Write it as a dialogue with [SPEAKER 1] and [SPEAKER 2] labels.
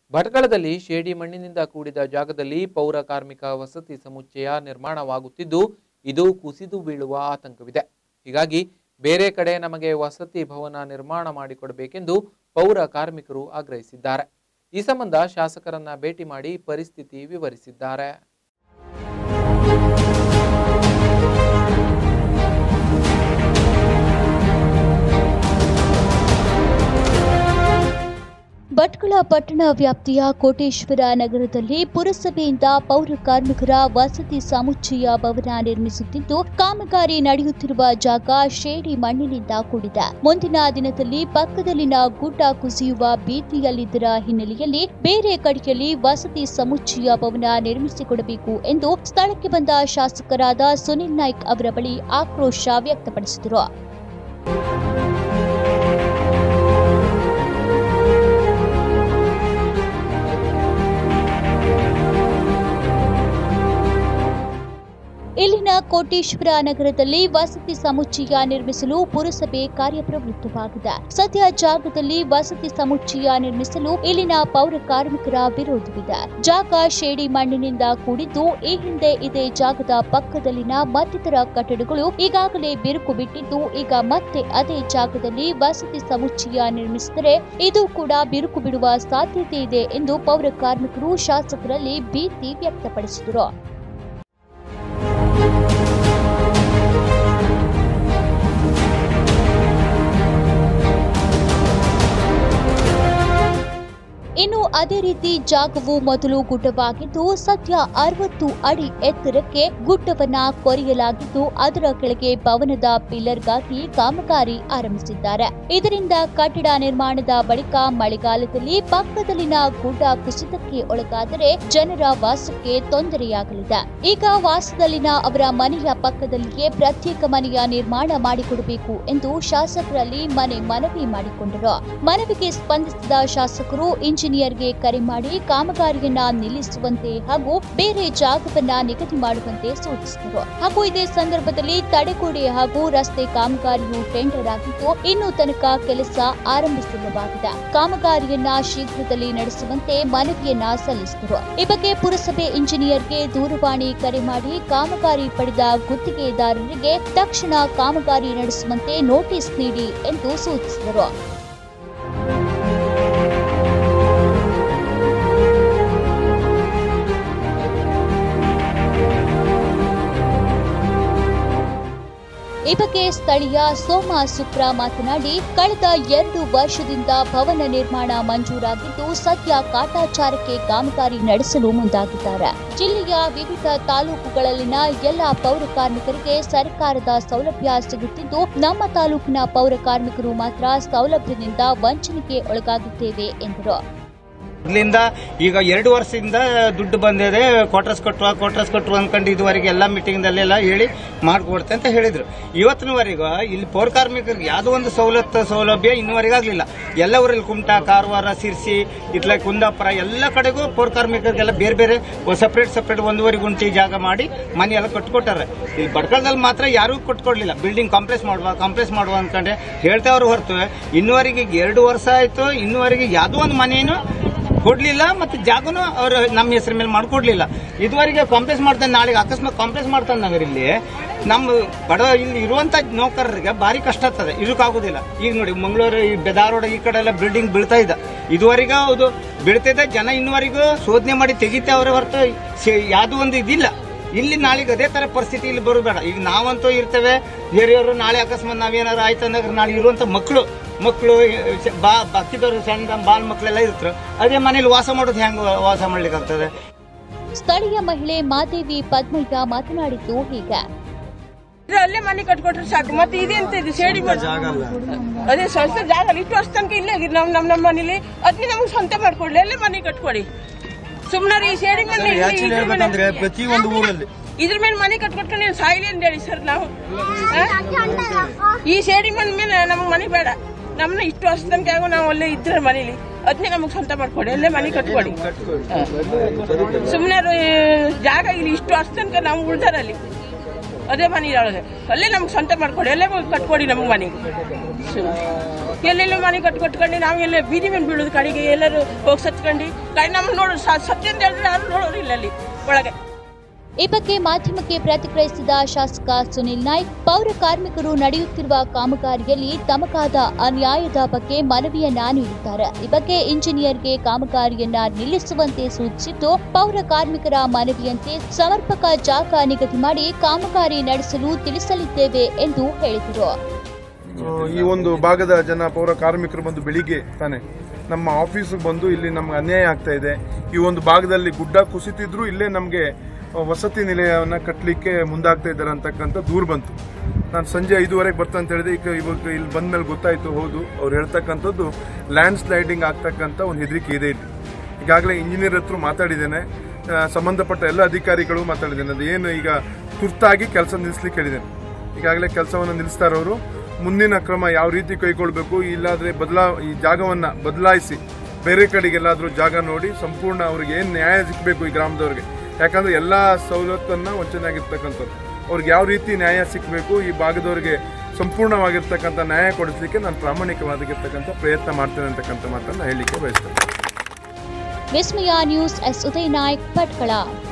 [SPEAKER 1] ಭಟ್ಕಳದಲ್ಲಿ shady ಮಣ್ಣಿನಿಂದ ಕೂಡಿದ ಜಾಗದಲ್ಲಿ ಪೌರ ಕಾರ್ಮಿಕ ವಸತಿ ಸಮುಚ್ಚಯ ನಿರ್ಮಾಣವಾಗುತ್ತಿದ್ದು ಇದು ಕುಸಿದು ಬೀಳುವ ಆತಂಕವಿದೆ ಹೀಗಾಗಿ ಬೇರೆ ಕಡೆ ನಮಗೆ ವಸತಿ ಭವನ ನಿರ್ಮಾಣ ಮಾಡಿಕೊಡಬೇಕೆಂದು ಪೌರ ಕಾರ್ಮಿಕರು ಆಗ್ರಹಿಸಿದ್ದಾರೆ ಈ ಸಂಬಂಧ ಶಾಸಕರನ್ನ ಭೇಟಿ ಮಾಡಿ ಪರಿಸ್ಥಿತಿ ವಿವರಿಸಿದ್ದಾರೆ
[SPEAKER 2] ಭಟ್ಕಳ ಪಟ್ಟಣ ವ್ಯಾಪ್ತಿಯ ಕೋಟೇಶ್ವರ ನಗರದಲ್ಲಿ ಪುರಸಭೆಯಿಂದ ಪೌರ ಕಾರ್ಮಿಕರ ವಸತಿ ಸಮುಚ್ಚಯ ಭವನ ನಿರ್ಮಿಸುತ್ತಿದ್ದು ಕಾಮಗಾರಿ ನಡೆಯುತ್ತಿರುವ ಜಾಗ ಶೇಡಿ ಮಣ್ಣಿನಿಂದ ಕೂಡಿದೆ ಮುಂದಿನ ದಿನದಲ್ಲಿ ಪಕ್ಕದಲ್ಲಿನ ಗುಡ್ಡ ಕುಸಿಯುವ ಭೀತಿಯಲ್ಲಿದ್ದರ ಹಿನ್ನೆಲೆಯಲ್ಲಿ ಬೇರೆ ಕಡೆಯಲ್ಲಿ ವಸತಿ ಸಮುಚ್ಚಯ ಭವನ ನಿರ್ಮಿಸಿಕೊಡಬೇಕು ಎಂದು ಸ್ಥಳಕ್ಕೆ ಬಂದ ಶಾಸಕರಾದ ಸುನಿಲ್ ನಾಯ್ಕ್ ಅವರ ಬಳಿ ಆಕ್ರೋಶ ವ್ಯಕ್ತಪಡಿಸಿದರು ಇಲ್ಲಿನ ಕೋಟೇಶ್ವರ ನಗರದಲ್ಲಿ ವಸತಿ ಸಮುಚ್ಚಯ ನಿರ್ಮಿಸಲು ಪುರಸಭೆ ಕಾರ್ಯಪ್ರವೃತ್ತವಾಗಿದೆ ಸದ್ಯ ಜಾಗದಲ್ಲಿ ವಸತಿ ಸಮುಚ್ಚಯ ನಿರ್ಮಿಸಲು ಇಲ್ಲಿನ ಪೌರ ಕಾರ್ಮಿಕರ ವಿರೋಧವಿದೆ ಜಾಗ ಶೇಡಿ ಮಣ್ಣಿನಿಂದ ಕೂಡಿದ್ದು ಈ ಹಿಂದೆ ಇದೇ ಜಾಗದ ಪಕ್ಕದಲ್ಲಿನ ಮತ್ತಿತರ ಕಟ್ಟಡಗಳು ಈಗಾಗಲೇ ಬಿರುಕು ಬಿಟ್ಟಿದ್ದು ಈಗ ಮತ್ತೆ ಅದೇ ಜಾಗದಲ್ಲಿ ವಸತಿ ಸಮುಚ್ಚಯ ನಿರ್ಮಿಸಿದರೆ ಇದು ಕೂಡ ಬಿರುಕು ಬಿಡುವ ಸಾಧ್ಯತೆ ಇದೆ ಎಂದು ಪೌರ ಕಾರ್ಮಿಕರು ಶಾಸಕರಲ್ಲಿ ಭೀತಿ ವ್ಯಕ್ತಪಡಿಸಿದರು ಇನ್ನು ಅದೇ ರೀತಿ ಜಾಗವು ಮೊದಲು ಗುಡ್ಡವಾಗಿದ್ದು ಸದ್ಯ ಅರವತ್ತು ಅಡಿ ಎತ್ತರಕ್ಕೆ ಗುಡ್ಡವನ್ನ ಕೊರೆಯಲಾಗಿದ್ದು ಅದರ ಕೆಳಗೆ ಭವನದ ಪಿಲ್ಲರ್ಗಾಗಿ ಕಾಮಗಾರಿ ಆರಂಭಿಸಿದ್ದಾರೆ ಇದರಿಂದ ಕಟ್ಟಡ ನಿರ್ಮಾಣದ ಬಳಿಕ ಮಳೆಗಾಲದಲ್ಲಿ ಪಕ್ಕದಲ್ಲಿನ ಗುಡ್ಡ ಕುಸಿತಕ್ಕೆ ಒಳಗಾದರೆ ಜನರ ವಾಸಕ್ಕೆ ತೊಂದರೆಯಾಗಲಿದೆ ಈಗ ವಾಸದಲ್ಲಿನ ಅವರ ಮನೆಯ ಪಕ್ಕದಲ್ಲಿಯೇ ಪ್ರತ್ಯೇಕ ಮನೆಯ ನಿರ್ಮಾಣ ಮಾಡಿಕೊಡಬೇಕು ಎಂದು ಶಾಸಕರಲ್ಲಿ ಮನೆ ಮನವಿ ಮಾಡಿಕೊಂಡರು ಮನವಿಗೆ ಸ್ಪಂದಿಸಿದ ಶಾಸಕರು ಇಂಜಿನಿಯರ್ಗೆ ಕರೆ ಮಾಡಿ ಕಾಮಗಾರಿಯನ್ನ ನಿಲ್ಲಿಸುವಂತೆ ಹಾಗೂ ಬೇರೆ ಜಾಗವನ್ನ ನಿಗದಿ ಮಾಡುವಂತೆ ಸೂಚಿಸಿದರು ಹಾಗೂ ಇದೇ ಸಂದರ್ಭದಲ್ಲಿ ತಡೆಗೋಡೆ ಹಾಗೂ ರಸ್ತೆ ಕಾಮಗಾರಿಯು ಟೆಂಡರ್ ಆಗಿದ್ದು ಇನ್ನೂ ತನಕ ಕೆಲಸ ಆರಂಭಿಸಿಲ್ಲವಾಗಿದೆ ಕಾಮಗಾರಿಯನ್ನ ಶೀಘ್ರದಲ್ಲಿ ನಡೆಸುವಂತೆ ಮನವಿಯನ್ನ ಸಲ್ಲಿಸಿದರು ಈ ಬಗ್ಗೆ ಪುರಸಭೆ ಇಂಜಿನಿಯರ್ಗೆ ದೂರವಾಣಿ ಕರೆ ಮಾಡಿ ಕಾಮಗಾರಿ ಪಡೆದ ಗುತ್ತಿಗೆದಾರರಿಗೆ ತಕ್ಷಣ ಕಾಮಗಾರಿ ನಡೆಸುವಂತೆ ನೋಟಿಸ್ ನೀಡಿ ಎಂದು ಸೂಚಿಸಿದರು ಈ ಬಗ್ಗೆ ಸ್ಥಳೀಯ ಸೋಮ ಸುಪ್ರ ಮಾತನಾಡಿ ಕಳೆದ ಎರಡು ವರ್ಷದಿಂದ ಭವನ ನಿರ್ಮಾಣ ಮಂಜೂರಾಗಿದ್ದು ಸದ್ಯ ಕಾಟಾಚಾರಕ್ಕೆ ಕಾಮಗಾರಿ ನಡೆಸಲು ಮುಂದಾಗಿದ್ದಾರೆ ಜಿಲ್ಲೆಯ ವಿವಿಧ ತಾಲೂಕುಗಳಲ್ಲಿನ ಎಲ್ಲ ಪೌರ ಕಾರ್ಮಿಕರಿಗೆ ಸರ್ಕಾರದ ಸೌಲಭ್ಯ ಸಿಗುತ್ತಿದ್ದು ನಮ್ಮ ತಾಲೂಕಿನ ಪೌರ ಕಾರ್ಮಿಕರು ಮಾತ್ರ ಸೌಲಭ್ಯದಿಂದ ವಂಚನೆಗೆ ಒಳಗಾಗಿದ್ದೇವೆ ಎಂದರು
[SPEAKER 3] ಮೊದಲಿಂದ ಈಗ ಎರಡು ವರ್ಷದಿಂದ ದುಡ್ಡು ಬಂದಿದೆ ಕ್ವಾರ್ಟರ್ಸ್ ಕಟ್ಟುವ ಕ್ವಾರ್ಟರ್ಸ್ ಕಟ್ಟುವ ಅನ್ಕೊಂಡು ಇದುವರೆಗೆ ಎಲ್ಲ ಮೀಟಿಂಗ್ದಲ್ಲೆಲ್ಲ ಹೇಳಿ ಮಾಡಿಕೊಡ್ತೆ ಅಂತ ಹೇಳಿದ್ರು ಇವತ್ತಿನವರೆಗೂ ಇಲ್ಲಿ ಪೌರ ಕಾರ್ಮಿಕರಿಗೆ ಯಾವುದೋ ಒಂದು ಸವಲತ್ತು ಸೌಲಭ್ಯ ಇನ್ನುವರೆಗೂ ಆಗಲಿಲ್ಲ ಎಲ್ಲ ಊರಲ್ಲಿ ಕುಮಟಾ ಕಾರವಾರ ಸಿರ್ಸಿ ಇತ್ಲ ಕುಂದಾಪುರ ಎಲ್ಲ ಕಡೆಗೂ ಪೌರ ಕಾರ್ಮಿಕರಿಗೆಲ್ಲ ಬೇರೆ ಬೇರೆ ಸಪ್ರೇಟ್ ಸಪ್ರೇಟ್ ಒಂದೂವರೆ ಗುಂಟಿ ಜಾಗ ಮಾಡಿ ಮನೆ ಎಲ್ಲ ಕಟ್ಕೊಟ್ಟಾರೆ ಇಲ್ಲಿ ಬಡ್ಕಳದಲ್ಲಿ ಮಾತ್ರ ಯಾರೂ ಕಟ್ಕೊಡ್ಲಿಲ್ಲ ಬಿಲ್ಡಿಂಗ್ ಕಾಂಪ್ಲೆಕ್ಸ್ ಮಾಡುವ ಕಾಂಪ್ಲೆಕ್ಸ್ ಮಾಡುವ ಅನ್ಕೊಂಡೆ ಹೇಳ್ತಾವ್ರು ಹೊರತು ಇನ್ನುವರೆಗೆ ಈಗ ಎರಡು ವರ್ಷ ಆಯ್ತು ಇನ್ನುವರೆಗೆ ಯಾವುದೋ ಒಂದು ಮನೇನು ಕೊಡ್ಲಿಲ್ಲ ಮತ್ತೆ ಜಾಗನು ಅವ್ರು ನಮ್ಮ ಹೆಸರ ಮೇಲೆ ಮಾಡ್ಕೊಡ್ಲಿಲ್ಲ ಇದುವರೆಗೆ ಕಾಂಪ್ಲೆಕ್ಸ್ ಮಾಡ್ತಾನೆ ನಾಳೆಗೆ ಅಕಸ್ಮಾತ್ ಕಾಂಪ್ಲೆಕ್ಸ್ ಮಾಡ್ತಾನೆ ನಗರ ಇಲ್ಲಿ ನಮ್ಮ ಬಡ ಇಲ್ಲಿ ಇರುವಂತ ನೌಕರರಿಗೆ ಭಾರಿ ಕಷ್ಟ ಆಗ್ತದೆ ಇದಕ್ಕಾಗೋದಿಲ್ಲ ಈಗ ನೋಡಿ ಮಂಗಳೂರು ಈ ಬೆದಾರೋಡ ಈ ಕಡೆ ಎಲ್ಲ ಬಿಲ್ಡಿಂಗ್ ಬೀಳ್ತಾ ಇದೆ ಇದುವರೆಗೂ ಅದು ಬೀಳ್ತಿದೆ ಜನ ಇನ್ನುವರೆಗೂ ಶೋಧನೆ ಮಾಡಿ ತೆಗಿತಾವ್ರೆ ಹೊರತು ಯಾವುದೋ ಒಂದು ಇದಿಲ್ಲ ಇಲ್ಲಿ ನಾಳೆಗೆ ಅದೇ ತರ ಪರಿಸ್ಥಿತಿ ಇಲ್ಲಿ ಬರೋಬೇಡ ಈಗ ನಾವಂತೂ ಇರ್ತೇವೆ ಬೇರೆಯವರು ನಾಳೆ ಅಕಸ್ಮಾತ್ ನಾವೇನಾರು ಆಯ್ತು ಅಂದಾಗ ನಾಳೆ ಇರುವಂತ ಮಕ್ಕಳು ಮಕ್ಕಳು ಬಾ ಬಾಕಿದವರು ಸಣ್ಣ ಬಾಲ್ ಮಕ್ಕಳೆಲ್ಲ ಇರ್ತಾರೆ ಅದೇ ಮನೇಲಿ ವಾಸ ಮಾಡೋದು ಹೆಂಗೆ ವಾಸ ಮಾಡ್ಲಿಕ್ಕೆ ಆಗ್ತದೆ
[SPEAKER 2] ಸ್ಥಳೀಯ ಮಹಿಳೆ ಮಾದೇವಿ ಪದ್ಮಯ್ಯ ಮಾತನಾಡಿದ್ದು ಹೀಗೆ
[SPEAKER 4] ಇದು ಅಲ್ಲೇ ಮನೆ ಕಟ್ಕೊಟ್ರೆ ಸಾಕು ಮತ್ತೆ ಇದೆಂತ ಇದು ಸೇಡಿ ಮನೆ. ಅದೇ ಸ್ವಂತ ಜಾಗ ಅಲ್ಲ. ಇಷ್ಟು ವರ್ಷ ತನಕ ಇಲ್ಲೇ ಆಗಿದ್ದು ನಮ್ ನಮ್ ನಮ್ಮ ಮನೇಲಿ ಅದನ್ನ ನಮ್ಗೆ ಸ್ವಂತ ಮಾಡ್ಕೊಡ್ಲಿ ಅಲ್ಲೇ ಮನೆ ಕಟ್ಕೊಡಿ ಸುಮ್ನೆ ಈ ಸೇಡಿ ಮನೆ ಇಲ್ಲಿ
[SPEAKER 5] ಆಕ್ಚುಲಿ
[SPEAKER 4] ಇದ್ರ ಮೇಲೆ-
[SPEAKER 5] ಹೇಳ್ಬೇಕಂದ್ರೆ ಪ್ರತಿ ಒಂದು ಊರಲ್ಲಿ
[SPEAKER 4] ಇದ್ರ ಮೇಲೆ ಮನೆ ಕಟ್ಕೊಟ್ಕೊಂಡು ನೀವು ಸಾಯ್ಲಿ ಅಂತ ಹೇಳಿ ಸರ್ ನಾವು ಆ? ಈ ಸೇಡಿ ಮನೆ ಮೇಲೆ ನಮಗೆ ಮನೆ ಬೇಡ ನಮ್ಮನ್ನ ಇಷ್ಟು ವರ್ಷ ತನಕ ಆಗೋ ನಾವು ಅಲ್ಲೇ ಇದ್ರೆ ಮನೇಲಿ ಅದನ್ನೇ ನಮಗೆ ಸ್ವಂತ ಮಾಡ್ಕೊಡಿ ಅಲ್ಲೇ ಮನೆ ಕಟ್ಕೊಡಿ ಸುಮ್ಮನೆ ಜಾಗ ಇಲ್ಲಿ ಇಷ್ಟು ವರ್ಷ ತನಕ ನಾವು ಉಳ್ದಾರಲ್ಲಿ ಅದೇ ಮನೆ ಒಳಗೆ ಅಲ್ಲೇ ನಮ್ಗೆ ಸ್ವಂತ ಮಾಡ್ಕೊಡಿ ಅಲ್ಲೇ ಕಟ್ಕೊಡಿ ನಮ್ಗೆ ಮನೆ ಎಲ್ಲೆಲ್ಲ ಮನೆ ಕಟ್ ಕೊಟ್ಕೊಂಡು ನಾವೆಲ್ಲ ಬೀದಿ ಮೇಲೆ ಬೀಳೋದು ಕಡೆಗೆ ಎಲ್ಲರೂ ಹೋಗಿ ಸತ್ಕೊಂಡು ಕಡೆ ನಮ್ಮನ್ನು ನೋಡೋದು ಸತ್ಯ ಅಂತ ಹೇಳಿದ್ರೆ ಯಾರು ನೋಡೋರು ಇಲ್ಲ ಅಲ್ಲಿ ಒಳಗೆ
[SPEAKER 2] ಈ ಬಗ್ಗೆ ಮಾಧ್ಯಮಕ್ಕೆ ಪ್ರತಿಕ್ರಿಯಿಸಿದ ಶಾಸಕ ಸುನಿಲ್ ನಾಯ್ಕ್ ಪೌರ ಕಾರ್ಮಿಕರು ನಡೆಯುತ್ತಿರುವ ಕಾಮಗಾರಿಯಲ್ಲಿ ತಮಗಾದ ಅನ್ಯಾಯದ ಬಗ್ಗೆ ಮನವಿಯನ್ನ ನೀಡಿದ್ದಾರೆ ಈ ಬಗ್ಗೆ ಇಂಜಿನಿಯರ್ಗೆ ಕಾಮಗಾರಿಯನ್ನ ನಿಲ್ಲಿಸುವಂತೆ ಸೂಚಿಸಿದ್ದು ಪೌರ ಕಾರ್ಮಿಕರ ಮನವಿಯಂತೆ ಸಮರ್ಪಕ ಜಾಗ ನಿಗದಿ ಮಾಡಿ ಕಾಮಗಾರಿ ನಡೆಸಲು ತಿಳಿಸಲಿದ್ದೇವೆ ಎಂದು ಹೇಳಿದರು
[SPEAKER 5] ಆ, ಈ ಒಂದು ಭಾಗದ ಜನ ಪೌರ ಕಾರ್ಮಿಕರು ಬಂದು ಬೆಳಿಗ್ಗೆ ತಾನೆ ನಮ್ಮ ಆಫೀಸಿಗೆ ಬಂದು ಇಲ್ಲಿ ನಮ್ಗೆ ಅನ್ಯಾಯ ಆಗ್ತಾ ಇದೆ ಈ ಒಂದು ಭಾಗದಲ್ಲಿ ಗುಡ್ಡ ಕುಸಿತಿದ್ರು ಇಲ್ಲೇ ನಮಗೆ ವಸತಿ ನಿಲಯವನ್ನು ಕಟ್ಟಲಿಕ್ಕೆ ಮುಂದಾಗ್ತಾ ಇದ್ದಾರೆ ಅಂತಕ್ಕಂಥ ದೂರು ಬಂತು ನಾನು ಸಂಜೆ ಐದುವರೆಗೆ ಬರ್ತಾ ಅಂತ ಹೇಳಿದೆ ಈಗ ಇವಾಗ ಇಲ್ಲಿ ಬಂದ ಮೇಲೆ ಗೊತ್ತಾಯ್ತು ಹೌದು ಅವ್ರು ಹೇಳ್ತಕ್ಕಂಥದ್ದು ಲ್ಯಾಂಡ್ ಸ್ಲೈಡಿಂಗ್ ಆಗ್ತಕ್ಕಂಥ ಒಂದು ಹೆದರಿಕೆ ಇದೆ ಇಲ್ಲಿ ಈಗಾಗಲೇ ಇಂಜಿನಿಯರ್ ಹತ್ರ ಮಾತಾಡಿದ್ದೇನೆ ಆ, ಸಂಬಂಧಪಟ್ಟ ಎಲ್ಲ ಅಧಿಕಾರಿಗಳು ಮಾತಾಡಿದ್ದೇನೆ ಅದು ಏನು ಈಗ ತುರ್ತಾಗಿ ಕೆಲಸ ನಿಲ್ಲಿಸ್ಲಿಕ್ಕೆ ಹೇಳಿದ್ದೇನೆ ಈಗಾಗಲೇ ಕೆಲಸವನ್ನು ನಿಲ್ಲಿಸ್ತಾರೆ ಅವರು ಮುಂದಿನ ಕ್ರಮ ಯಾವ ರೀತಿ ಕೈಗೊಳ್ಳಬೇಕು ಇಲ್ಲಾದ್ರೆ ಬದಲಾ ಈ ಜಾಗವನ್ನ ಬದಲಾಯಿಸಿ ಬೇರೆ ಕಡೆಗೆಲ್ಲಾದ್ರೂ ಜಾಗ ನೋಡಿ ಸಂಪೂರ್ಣ ಅವ್ರಿಗೆ ಏನು ನ್ಯಾಯ ಸಿಗಬೇಕು ಈ ಗ್ರಾಮದವ್ರಿಗೆ ಯಾಕಂದ್ರೆ ಎಲ್ಲ ಸವಲತ್ತನ್ನ ವಂಚನೆ ಆಗಿರ್ತಕ್ಕಂಥದ್ದು ಅವ್ರಿಗೆ ಯಾವ ರೀತಿ ನ್ಯಾಯ ಸಿಗಬೇಕು ಈ ಭಾಗದವ್ರಿಗೆ ಸಂಪೂರ್ಣವಾಗಿರ್ತಕ್ಕಂಥ ನ್ಯಾಯ ಕೊಡಿಸ್ಲಿಕ್ಕೆ ನಾನು ಪ್ರಾಮಾಣಿಕವಾಗಿರ್ತಕ್ಕಂಥ ಪ್ರಯತ್ನ ಮಾಡ್ತೇನೆ ಅಂತಕ್ಕಂಥ ಮಾತನ್ನ ಹೇಳಲಿಕ್ಕೆ ಬಯಸ್ತೇನೆ
[SPEAKER 2] ವಿಸ್ಮಯ ನ್ಯೂಸ್ ಎಸ್ ಉದಯ್ ನಾಯ್ಕ್ ಭಟ್ಕಳ